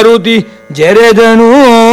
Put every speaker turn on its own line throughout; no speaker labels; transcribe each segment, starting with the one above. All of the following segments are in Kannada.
ಮಾರುತಿ ಜರೆದನು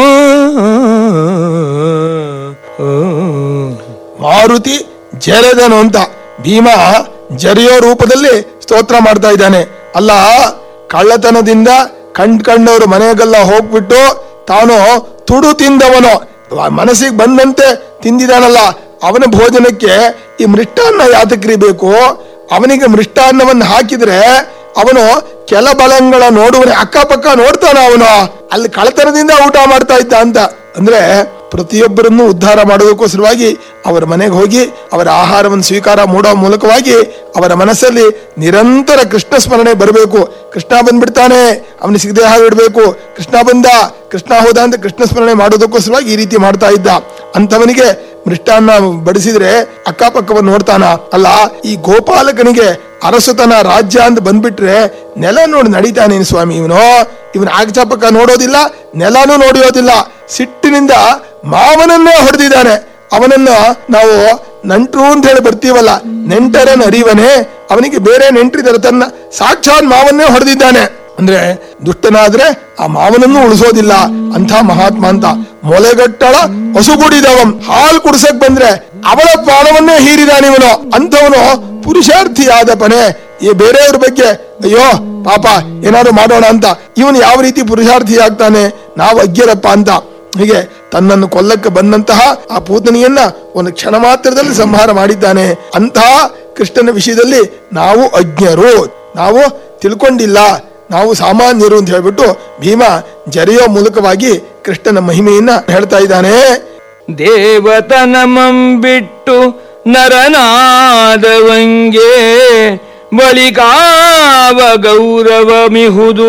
ಮಾರುತಿ ಜರೆದನು ಅಂತ ಭೀಮ ಜರಿಯೋ ರೂಪದಲ್ಲಿ ಸ್ತೋತ್ರ ಮಾಡ್ತಾ ಇದ್ದಾನೆ ಅಲ್ಲ ಕಳ್ಳತನದಿಂದ ಕಂಡ್ ಕಂಡವರು ಮನೆಗೆಲ್ಲ ಹೋಗ್ಬಿಟ್ಟು ತಾನು ತುಡು ತಿಂದವನು ಮನಸ್ಸಿಗೆ ಬಂದಂತೆ ತಿಂದಿದಾನಲ್ಲ ಅವನ ಭೋಜನಕ್ಕೆ ಈ ಮೃಷ್ಟಾನ್ನ ಯಾತಕ್ರಿ ಬೇಕು ಅವನಿಗೆ ಮೃಷ್ಟಾನ್ನವನ್ನು ಹಾಕಿದ್ರೆ ಅವನು ಕೆಲ ಬಲಂಗಳ ನೋಡುವನೆ ಅಕ್ಕಪಕ್ಕ ನೋಡ್ತಾನ ಅವನು ಅಲ್ಲಿ ಕಳತನದಿಂದ ಊಟ ಮಾಡ್ತಾ ಇದ್ದ ಅಂತ ಅಂದ್ರೆ ಪ್ರತಿಯೊಬ್ಬರನ್ನು ಉದ್ಧಾರ ಮಾಡೋದಕ್ಕೋಸ್ಕರವಾಗಿ ಅವರ ಮನೆಗೆ ಹೋಗಿ ಅವರ ಆಹಾರವನ್ನು ಸ್ವೀಕಾರ ಮಾಡೋ ಮೂಲಕವಾಗಿ ಅವರ ಮನಸ್ಸಲ್ಲಿ ನಿರಂತರ ಕೃಷ್ಣ ಸ್ಮರಣೆ ಬರಬೇಕು ಕೃಷ್ಣ ಬಂದ್ಬಿಡ್ತಾನೆ ಅವನಿಗೆ ಸಿಗದೆ ಹಾಗಿಡ್ಬೇಕು ಕೃಷ್ಣ ಬಂದ ಕೃಷ್ಣ ಹೋದ ಅಂತ ಕೃಷ್ಣ ಸ್ಮರಣೆ ಮಾಡೋದಕ್ಕೋಸ್ಕರವಾಗಿ ಈ ರೀತಿ ಮಾಡ್ತಾ ಇದ್ದ ಅಂತವನಿಗೆ ಮೃಷ್ಟಾನ್ನ ಬಡಿಸಿದ್ರೆ ಅಕ್ಕಪಕ್ಕವನ್ನು ನೋಡ್ತಾನ ಅಲ್ಲ ಈ ಗೋಪಾಲಕನಿಗೆ ಅರಸುತನ ರಾಜ್ಯ ಅಂತ ಬಂದ್ಬಿಟ್ರೆ ನೆಲ ನೋಡಿ ನಡೀತಾನೆ ಸ್ವಾಮಿ ಇವನು ಇವನ್ ಆಗಚಪಕ್ಕ ನೋಡೋದಿಲ್ಲ ನೆಲನೂ ನೋಡಿಯೋದಿಲ್ಲ ಸಿಟ್ಟಿನಿಂದ ಮಾವನನ್ನೇ ಹೊಡೆದಿದ್ದಾನೆ ಅವನನ್ನ ನಾವು ನಂಟ್ರು ಅಂತ ಹೇಳಿ ಬರ್ತೀವಲ್ಲ ನೆಂಟರನ್ ಅರಿವನೆ ಅವನಿಗೆ ಬೇರೆ ನೆಂಟ್ರಿದ್ದಾರೆ ತನ್ನ ಸಾಕ್ಷಾತ್ ಮಾವನ್ನೇ ಹೊಡೆದಿದ್ದಾನೆ ಅಂದ್ರೆ ದುಷ್ಟನಾದ್ರೆ ಆ ಮಾವನನ್ನು ಉಳಿಸೋದಿಲ್ಲ ಅಂತ ಮಹಾತ್ಮ ಅಂತ ಮೊಲೆಗಟ್ಟಳ ಹಸುಗುಡಿದವಂ ಹಾಲು ಕುಡ್ಸಕ್ ಬಂದ್ರೆ ಅವಳ ಪ್ರಾಣವನ್ನೇ ಹೀರಿದಾನಿವನು ಅಂಥವನು ಪುರುಷಾರ್ಥಿ ಆದಪನೆ ಈ ಬೇರೆಯವ್ರ ಬಗ್ಗೆ ಅಯ್ಯೋ ಪಾಪ ಏನಾದ್ರು ಮಾಡೋಣ ಅಂತ ಇವನು ಯಾವ ರೀತಿ ಪುರುಷಾರ್ಥಿ ಆಗ್ತಾನೆ ನಾವು ಅಜ್ಞರಪ್ಪ ಅಂತ ಹೀಗೆ ತನ್ನನ್ನು ಕೊಲ್ಲಕ್ಕೆ ಬಂದಂತಹ ಆ ಪೂತನಿಯನ್ನ ಒಂದು ಕ್ಷಣ ಮಾತ್ರದಲ್ಲಿ ಸಂಹಾರ ಮಾಡಿದ್ದಾನೆ ಅಂತಹ ಕೃಷ್ಣನ ವಿಷಯದಲ್ಲಿ ನಾವು ಅಜ್ಞರು ನಾವು ತಿಳ್ಕೊಂಡಿಲ್ಲ ನಾವು ಸಾಮಾನ್ಯರು ಅಂತ ಹೇಳ್ಬಿಟ್ಟು ಭೀಮ ಜರೆಯೋ ಮೂಲಕವಾಗಿ ಕೃಷ್ಣನ ಮಹಿಮೆಯನ್ನ ಹೇಳ್ತಾ ಇದ್ದಾನೆ
ದೇವತನಮಂ ಬಿಟ್ಟು ನರನಾದವಂಗೆ ಬಳಿಕಾವ ಗೌರವ ಮಿಹುದು